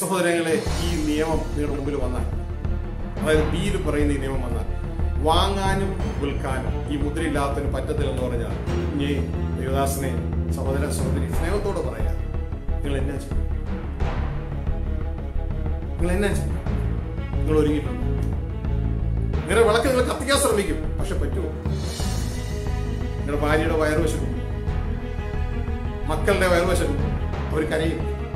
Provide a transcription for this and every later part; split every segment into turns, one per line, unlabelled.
സഹോദരങ്ങളെ ഈ നിയമം നിങ്ങളുടെ മുമ്പിൽ വന്നാൽ അതായത് ബിയിൽ പറയുന്ന ഈ നിയമം വന്നാൽ വാങ്ങാനും വിൽക്കാനും ഈ മുദ്രയില്ലാത്തതിന് പറ്റത്തില്ലെന്ന് പറഞ്ഞാൽ ഇനി ദേവദാസനെ സഹോദര സഹോദരി സ്നേഹത്തോടെ പറയാം നിങ്ങൾ എന്നാ ചെയ്യും നിങ്ങൾ എന്നാ ചെയ്യും നിങ്ങൾ ഒരുങ്ങിയിട്ടുണ്ടോ നിങ്ങളുടെ വിളക്ക് നിങ്ങൾ കത്തിക്കാൻ ശ്രമിക്കും പക്ഷെ പറ്റുമോ നിങ്ങളുടെ ഭാര്യയുടെ വയറുവശം മക്കളുടെ വയറുവശം അവർ കരയും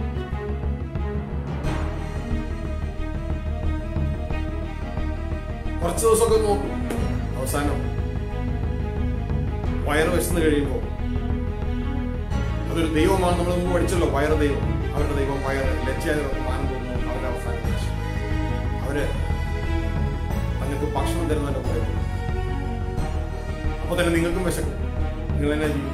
കുറച്ച് ദിവസമൊക്കെ നോക്കും അവസാനം വയറ് വിശന്ന് കഴിയുമ്പോൾ അതൊരു ദൈവമാണ് നമ്മൾ മുമ്പ് പഠിച്ചല്ലോ വയറ് ദൈവം അവരുടെ ദൈവം വയറ് ലജ്ജാതി മാനം തോന്നുന്നു അവരുടെ അവസാനം നാശം. അവര് നിങ്ങൾക്ക് ഭക്ഷണം തരുന്നതിന്റെ കുറവ് അപ്പൊ തന്നെ നിങ്ങൾക്കും വിശക്കും നിങ്ങൾ എന്നാ ചെയ്യും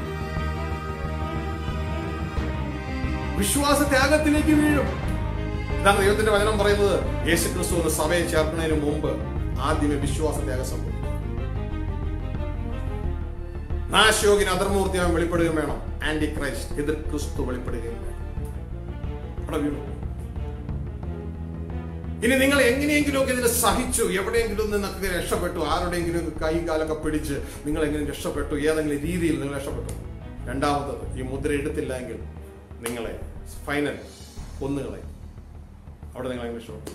വിശ്വാസ ത്യാഗത്തിലേക്ക് വീഴും ഇതാണ് ദൈവത്തിന്റെ വചനം പറയുന്നത് യേശു ക്രിസ്തു എന്ന സഭയെ ചേർക്കുന്നതിന് മുമ്പ് ആദ്യമേ വിശ്വാസ ത്യാഗം സംഭവിക്കും നാശയോഗിന് അധർമ്മൂർത്തിയാൻ വെളിപ്പെടുകയും വേണം ആന്റി ക്രൈസ്റ്റ് എതിർ ക്രിസ്തു വെളിപ്പെടുകയും വേണം അവിടെ വീണു ഇനി നിങ്ങൾ എങ്ങനെയെങ്കിലും ഒക്കെ ഇതിനെ സഹിച്ചു എവിടെയെങ്കിലും നിന്നൊക്കെ രക്ഷപ്പെട്ടു ആരുടെയെങ്കിലും ഒക്കെ കൈയും കാലൊക്കെ പിടിച്ച് നിങ്ങൾ എങ്ങനെ രക്ഷപ്പെട്ടു ഏതെങ്കിലും രീതിയിൽ നിങ്ങൾ രക്ഷപ്പെട്ടു രണ്ടാമത്തത് ഈ മുദ്ര എടുത്തില്ല എങ്കിൽ നിങ്ങളെ ഫൈനൽ കൊന്നുകളെ അവിടെ നിങ്ങൾ എങ്ങനെ രക്ഷപ്പെട്ടു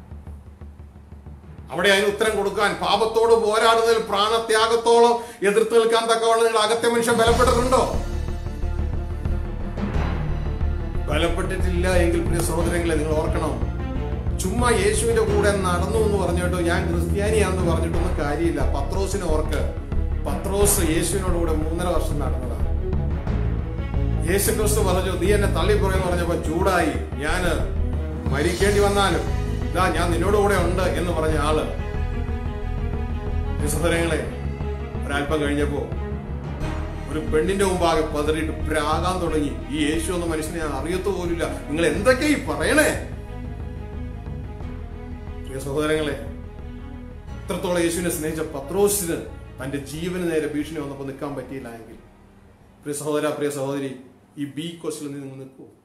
അവിടെ അതിന് ഉത്തരം കൊടുക്കാൻ പാപത്തോട് പോരാടുന്നതിൽ പ്രാണത്യാഗത്തോളം എതിർത്ത് നിൽക്കാൻ തക്കവണ്ണം നിങ്ങൾ അകത്തെ മനുഷ്യൻ ബലപ്പെട്ടിട്ടുണ്ടോ ബലപ്പെട്ടിട്ടില്ല എങ്കിൽ പ്രിയ സഹോദരങ്ങളെ നിങ്ങൾ ഓർക്കണം ചുമ്മാ യേശുവിന്റെ കൂടെ നടന്നു എന്ന് പറഞ്ഞിട്ടോ ഞാൻ ക്രിസ്ത്യാനിയാണെന്ന് പറഞ്ഞിട്ടൊന്നും കാര്യമില്ല പത്രോസിനെ ഓർക്ക് പത്രോസ് യേശുവിനോട് കൂടെ മൂന്നര വർഷം നടന്നതാണ് യേശു ക്രിസ്തു പറഞ്ഞു നീ എന്നെ തള്ളിപ്പുറയെന്ന് പറഞ്ഞപ്പോ ചൂടായി ഞാന് മരിക്കേണ്ടി വന്നാലും ഇതാ ഞാൻ നിന്നോട് കൂടെ ഉണ്ട് എന്ന് പറഞ്ഞ ആള് ഈ സഹോദരങ്ങളെ ഒരല്പം കഴിഞ്ഞപ്പോ ഒരു പെണ്ണിന്റെ മുമ്പാകെ പതറിയിട്ട് പ്രാകാൻ തുടങ്ങി ഈ യേശു എന്ന മനുഷ്യനെ ഞാൻ അറിയത്തു പോലില്ല നിങ്ങൾ എന്തൊക്കെയാ ഈ പറയണേ പ്രിയ സഹോദരങ്ങളെ ഇത്രത്തോളം യേശുവിനെ സ്നേഹിച്ച പത്രോസിന് തന്റെ ജീവന് നേരെ ഭീഷണി വന്നപ്പോൾ നിൽക്കാൻ പറ്റിയില്ല എങ്കിൽ പ്രിയ സഹോദര പ്രിയ സഹോദരി ഈ ബി കോസ്റ്റിൽ നിങ്ങൾ നിൽക്കൂ